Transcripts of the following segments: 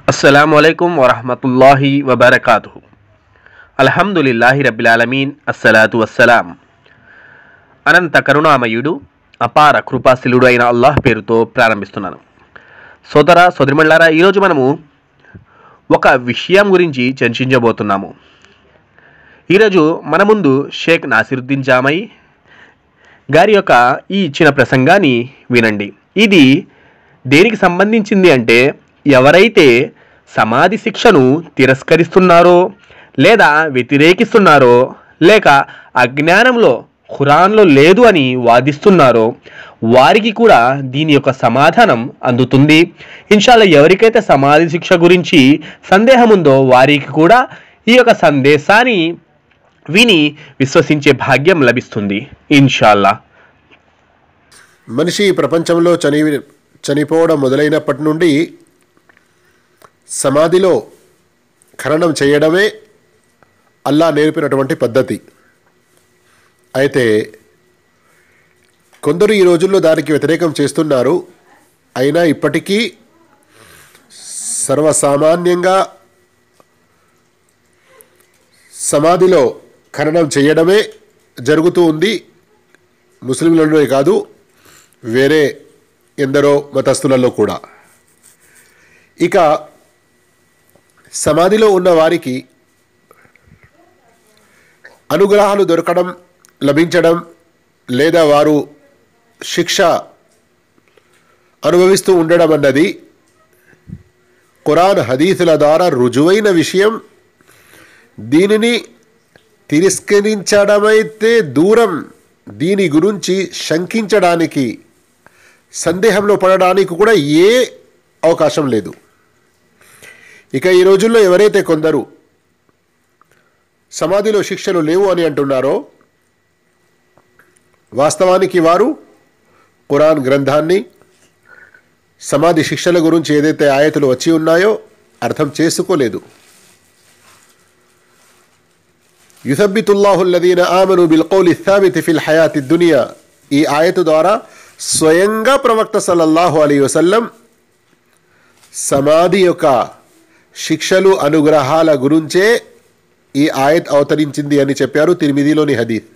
అస్సలం అయికం వరహమతుల్లాహి వబర్కాతు అల్హమ్దులిల్లాహి రబ్బిలాలమీన్ అస్సలాతు వస్సలాం అనంత కరుణామయుడు అపార కృపాశిలుడు అయిన అల్లాహ్ పేరుతో ప్రారంభిస్తున్నాను సోదర సోదరిమళ్ళారా ఈరోజు మనము ఒక విషయం గురించి చర్చించబోతున్నాము ఈరోజు మన ముందు షేక్ నాసిరుద్దీన్ జామై గారి యొక్క ఈ ఇచ్చిన ప్రసంగాన్ని వినండి ఇది దేనికి సంబంధించింది అంటే ఎవరైతే సమాధి శిక్షను తిరస్కరిస్తున్నారో లేదా వ్యతిరేకిస్తున్నారో లేక అజ్ఞానంలో ఖురాన్లో లేదు అని వాదిస్తున్నారో వారికి కూడా దీని యొక్క సమాధానం అందుతుంది ఇన్షాల్లా ఎవరికైతే సమాధి శిక్ష గురించి సందేహం ఉందో వారికి కూడా ఈ యొక్క సందేశాన్ని విని విశ్వసించే భాగ్యం లభిస్తుంది ఇన్షాల్లా మనిషి ఈ ప్రపంచంలో చని చనిపోవడం మొదలైనప్పటి నుండి సమాధిలో ఖననం చేయడమే అల్లా నేర్పినటువంటి పద్ధతి అయితే కొందరు ఈ రోజుల్లో దానికి వ్యతిరేకం చేస్తున్నారు అయినా ఇప్పటికీ సర్వసామాన్యంగా సమాధిలో ఖననం చేయడమే జరుగుతూ ఉంది ముస్లింలలోనే కాదు వేరే ఎందరో మతస్థులలో కూడా ఇక సమాధిలో ఉన్న వారికి అనుగ్రహాలు దొరకడం లభించడం లేదా వారు శిక్ష అనుభవిస్తూ ఉండడం అన్నది ఖురాన్ హదీసుల ద్వారా రుజువైన విషయం దీనిని తిరస్కరించడమైతే దూరం దీని గురించి శంకించడానికి సందేహంలో పడడానికి కూడా ఏ అవకాశం లేదు ఇక ఈ రోజుల్లో ఎవరైతే కొందరు సమాధిలో శిక్షలు లేవు అని అంటున్నారో వాస్తవానికి వారు ఖురాన్ గ్రంథాన్ని సమాధి శిక్షల గురించి ఏదైతే ఆయతులు వచ్చి ఉన్నాయో అర్థం చేసుకోలేదు యుసబ్బితుల్లాహుల్లదీన ఆమను బిల్ కౌలి థాబితి ఫిల్ హయాతి దునియా ఈ ఆయతు ద్వారా స్వయంగా ప్రవక్త సల్లల్లాహు అలీ వసల్లం సమాధి యొక్క శిక్షలు అనుగ్రహాల గురించే ఈ ఆయత్ అవతరించింది అని చెప్పారు తిరిమిదిలోని హదీత్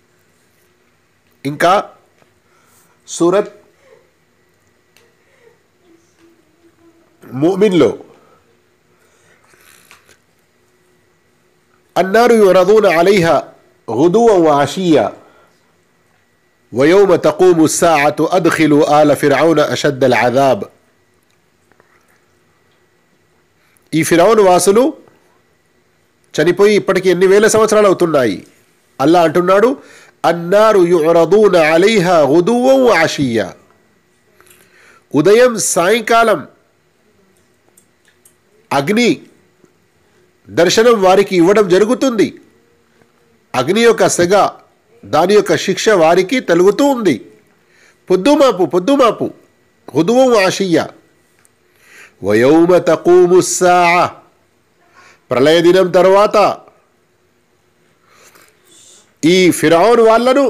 ఇంకా సూరత్ ముమిన్లో అన్నారు యురదూన అలైహ غدوا وعشيا ويوم تقوم الساعة أدخلوا آل فرعون أشد العذاب ఈ ఫిరౌన్ వాసులు చనిపోయి ఇప్పటికి ఎన్ని వేల సంవత్సరాలు అవుతున్నాయి అల్లా అంటున్నాడు అన్నారు యురదూన అలైహ ఉదువం ఆషియ ఉదయం సాయంకాలం అగ్ని దర్శనం వారికి ఇవ్వడం జరుగుతుంది అగ్ని యొక్క సెగ దాని యొక్క శిక్ష వారికి తలుగుతూ ఉంది పొద్దుమాపు పొద్దుమాపు హుదువం ఆషియ వయౌమ తకూము సాఅ ప్రళయ దినం తర్వాత ఈ ఫిరౌన్ వాళ్ళను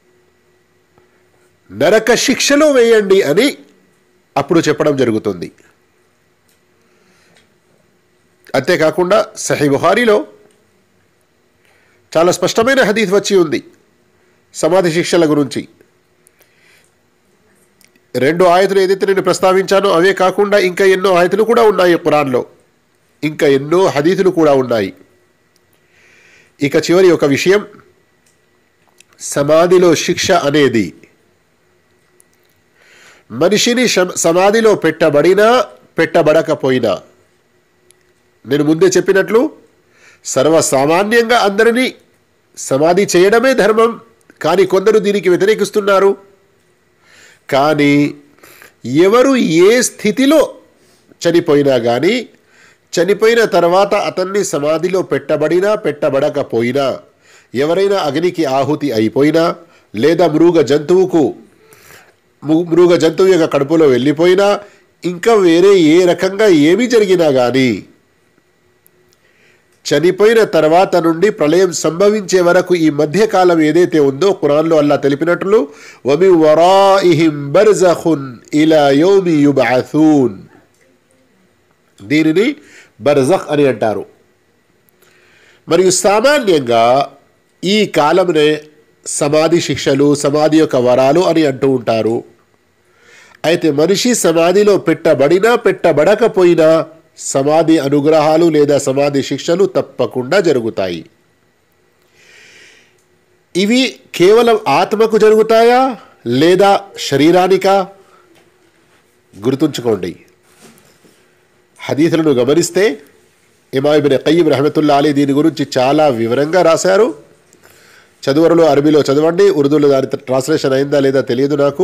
నరక శిక్షలో వేయండి అని అప్పుడు చెప్పడం జరుగుతుంది అంతేకాకుండా సహీ బుహారీలో చాలా స్పష్టమైన హదీఫ్ వచ్చి ఉంది సమాధి శిక్షల గురించి రెండు ఆయతులు ఏదైతే నేను ప్రస్తావించానో అవే కాకుండా ఇంకా ఎన్నో ఆయతులు కూడా ఉన్నాయి ఖురాన్లో ఇంకా ఎన్నో హదీతులు కూడా ఉన్నాయి ఇక చివరి ఒక విషయం సమాధిలో శిక్ష అనేది మనిషిని సమాధిలో పెట్టబడినా పెట్టబడకపోయినా నేను ముందే చెప్పినట్లు సర్వసామాన్యంగా అందరినీ సమాధి చేయడమే ధర్మం కానీ కొందరు దీనికి వ్యతిరేకిస్తున్నారు కానీ ఎవరు ఏ స్థితిలో చనిపోయినా కానీ చనిపోయిన తర్వాత అతన్ని సమాధిలో పెట్టబడినా పెట్టబడకపోయినా ఎవరైనా అగ్నికి ఆహుతి అయిపోయినా లేదా మృగ జంతువుకు మృగ జంతువు యొక్క కడుపులో వెళ్ళిపోయినా ఇంకా వేరే ఏ రకంగా ఏమి జరిగినా కానీ చనిపోయిన తర్వాత నుండి ప్రళయం సంభవించే వరకు ఈ మధ్యకాలం ఏదైతే ఉందో ఖురాన్లో అల్లా తెలిపినట్లు వమి వరాయిహిం బర్జఖున్ ఇలా యౌమి యుబఅథూన్ దీనిని బర్జఖ్ అని అంటారు మరియు సామాన్యంగా ఈ కాలంనే సమాధి శిక్షలు సమాధి యొక్క వరాలు అని అంటూ ఉంటారు అయితే మనిషి సమాధిలో పెట్టబడినా పెట్టబడకపోయినా సమాధి అనుగ్రహాలు లేదా సమాధి శిక్షలు తప్పకుండా జరుగుతాయి ఇవి కేవలం ఆత్మకు జరుగుతాయా లేదా శరీరానికా గుర్తుంచుకోండి హదీసులను గమనిస్తే ఇమామిబిన్ కయ్యం రహమతుల్లా అలీ దీని గురించి చాలా వివరంగా రాశారు చదువరులు అరబీలో చదవండి ఉర్దూలో దాని ట్రాన్స్లేషన్ అయిందా లేదా తెలియదు నాకు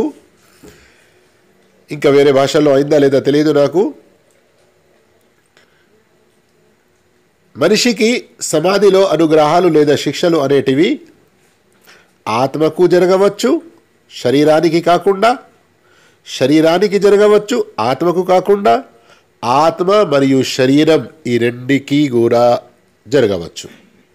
ఇంకా వేరే భాషల్లో అయిందా లేదా తెలియదు నాకు మనిషికి సమాధిలో అనుగ్రహాలు లేదా శిక్షలు అనేటివి ఆత్మకు జరగవచ్చు శరీరానికి కాకుండా శరీరానికి జరగవచ్చు ఆత్మకు కాకుండా ఆత్మ మరియు శరీరం ఈ రెండికి కూడా జరగవచ్చు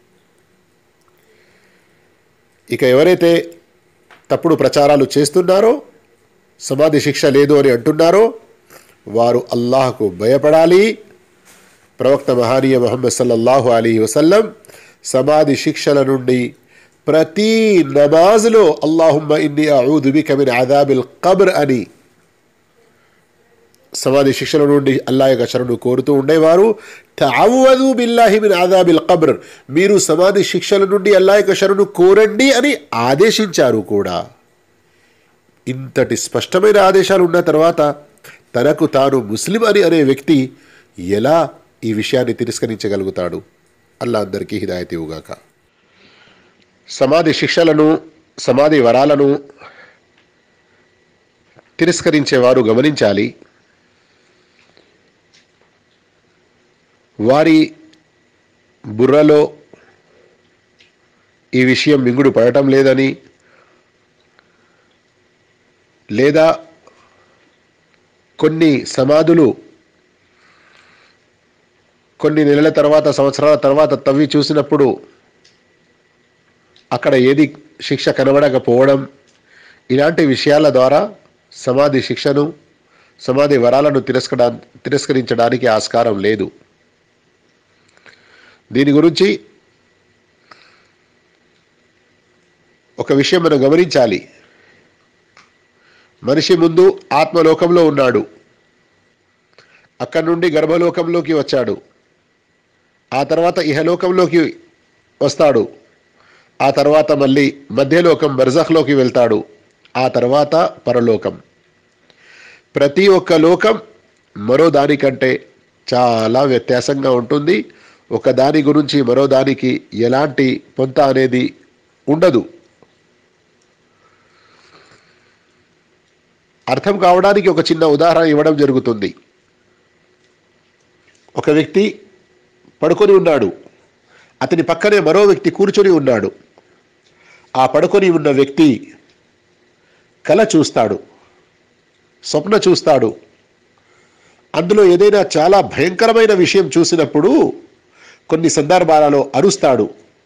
ఇక ఎవరైతే తప్పుడు ప్రచారాలు చేస్తున్నారో సమాధి శిక్ష లేదు అని అంటున్నారో వారు అల్లాహకు భయపడాలి ప్రవక్త మహానీయ మొహమ్మద్ సల్లల్లాహు అలీ వసల్లం సమాధి శిక్షల నుండి ప్రతి నమాజ్లో అల్లాహుమ్మ ఇన్ని అఊదు బిక మిన్ అదాబిల్ కబ్ర్ అని సమాధి శిక్షల నుండి అల్లా యొక్క శరణు కోరుతూ ఉండేవారు తావదు బిల్లాహి మిన్ ఆదాబిల్ కబ్ర్ మీరు సమాధి శిక్షల నుండి అల్లా యొక్క శరణు కోరండి అని ఆదేశించారు కూడా ఇంతటి స్పష్టమైన ఆదేశాలు ఉన్న తర్వాత తనకు తాను ముస్లిం అని అనే వ్యక్తి ఎలా ఈ విషయాన్ని తిరస్కరించగలుగుతాడు అల్లా అందరికీ హిదాయత్ ఇవ్వగాక సమాధి శిక్షలను సమాధి వరాలను తిరస్కరించేవారు గమనించాలి వారి బుర్రలో ఈ విషయం మింగుడు పడటం లేదని లేదా కొన్ని సమాధులు కొన్ని నెలల తర్వాత సంవత్సరాల తర్వాత తవ్వి చూసినప్పుడు అక్కడ ఏది శిక్ష కనబడకపోవడం ఇలాంటి విషయాల ద్వారా సమాధి శిక్షను సమాధి వరాలను తిరస్కడా తిరస్కరించడానికి ఆస్కారం లేదు దీని గురించి ఒక విషయం మనం గమనించాలి మనిషి ముందు ఆత్మలోకంలో ఉన్నాడు అక్కడి నుండి గర్భలోకంలోకి వచ్చాడు ఆ తర్వాత ఇహలోకంలోకి వస్తాడు ఆ తర్వాత మళ్ళీ మధ్యలోకం బర్జఖ్లోకి వెళ్తాడు ఆ తర్వాత పరలోకం ప్రతి ఒక్క లోకం మరో దానికంటే చాలా వ్యత్యాసంగా ఉంటుంది ఒక దాని గురించి మరో దానికి ఎలాంటి పొంత అనేది ఉండదు అర్థం కావడానికి ఒక చిన్న ఉదాహరణ ఇవ్వడం జరుగుతుంది ఒక వ్యక్తి పడుకొని ఉన్నాడు అతని పక్కనే మరో వ్యక్తి కూర్చొని ఉన్నాడు ఆ పడుకొని ఉన్న వ్యక్తి కల చూస్తాడు స్వప్న చూస్తాడు అందులో ఏదైనా చాలా భయంకరమైన విషయం చూసినప్పుడు కొన్ని సందర్భాలలో అరుస్తాడు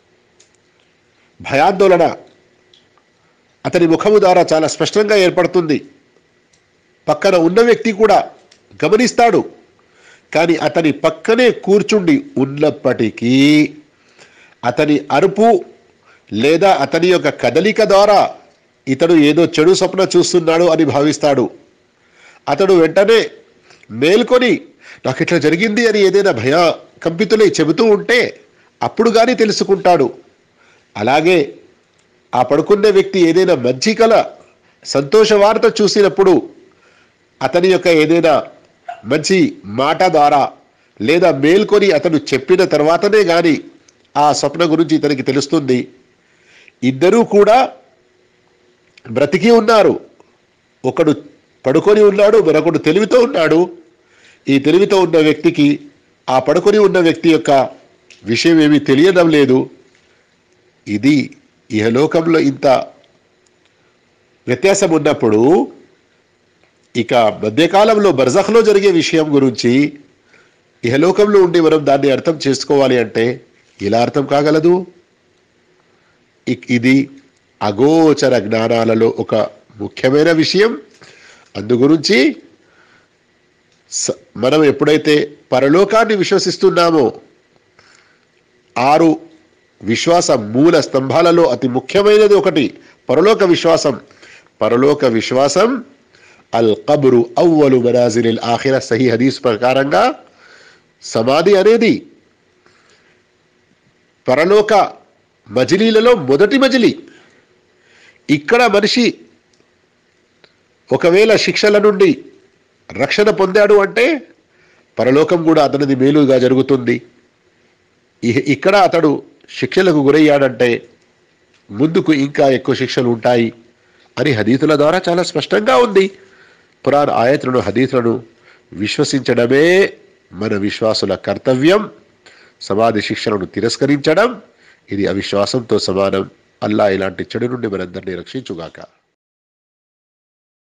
భయాందోళన అతని ముఖము ద్వారా చాలా స్పష్టంగా ఏర్పడుతుంది పక్కన ఉన్న వ్యక్తి కూడా గమనిస్తాడు కానీ అతని పక్కనే కూర్చుండి ఉన్నప్పటికీ అతని అరుపు లేదా అతని యొక్క కదలిక ద్వారా ఇతడు ఏదో చెడు స్వప్న చూస్తున్నాడు అని భావిస్తాడు అతడు వెంటనే మేల్కొని నాకు ఇట్లా జరిగింది అని ఏదైనా భయ కంపితులై చెబుతూ ఉంటే అప్పుడు కానీ తెలుసుకుంటాడు అలాగే ఆ పడుకున్న వ్యక్తి ఏదైనా మంచి కల సంతోష వార్త చూసినప్పుడు అతని యొక్క ఏదైనా మంచి మాట ద్వారా లేదా మేల్కొని అతను చెప్పిన తర్వాతనే కానీ ఆ స్వప్న గురించి ఇతనికి తెలుస్తుంది ఇద్దరూ కూడా బ్రతికి ఉన్నారు ఒకడు పడుకొని ఉన్నాడు మరొకడు తెలివితో ఉన్నాడు ఈ తెలివితో ఉన్న వ్యక్తికి ఆ పడుకొని ఉన్న వ్యక్తి యొక్క విషయం ఏమీ తెలియడం లేదు ఇది ఇహలోకంలో ఇంత వ్యత్యాసం ఉన్నప్పుడు ఇక మధ్యకాలంలో బర్జఖ్లో జరిగే విషయం గురించి ఇహలోకంలో ఉండి మనం దాన్ని అర్థం చేసుకోవాలి అంటే ఇలా అర్థం కాగలదు ఇక్- ఇది అగోచర జ్ఞానాలలో ఒక ముఖ్యమైన విషయం అందు గురించి స- మనం ఎప్పుడైతే పరలోకాన్ని విశ్వసిస్తున్నామో ఆరు విశ్వాస మూల స్తంభాలలో అతి ముఖ్యమైనది ఒకటి పరలోక విశ్వాసం పరలోక విశ్వాసం అల్ కబ్రు అవ్వలు మనాజిల్ ఆఖిర సహీ హదీస్ ప్రకారంగా సమాధి అనేది పరలోక మజిలీలలో మొదటి మజిలీ ఇక్కడ మనిషి ఒకవేళ శిక్షల నుండి రక్షణ పొందాడు అంటే పరలోకం కూడా అతనిది మేలుగా జరుగుతుంది ఇహ- ఇక్కడ అతడు శిక్షలకు గురయ్యాడంటే ముందుకు ఇంకా ఎక్కువ శిక్షలు ఉంటాయి అని హదీతుల ద్వారా చాలా స్పష్టంగా ఉంది పురాణ ఆయతులను హదీతులను విశ్వసించడమే మన విశ్వాసుల కర్తవ్యం సమాధి శిక్షలను తిరస్కరించడం ఇది అవిశ్వాసంతో సమానం అల్లా ఇలాంటి చెడు నుండి మనందరినీ రక్షించుగాక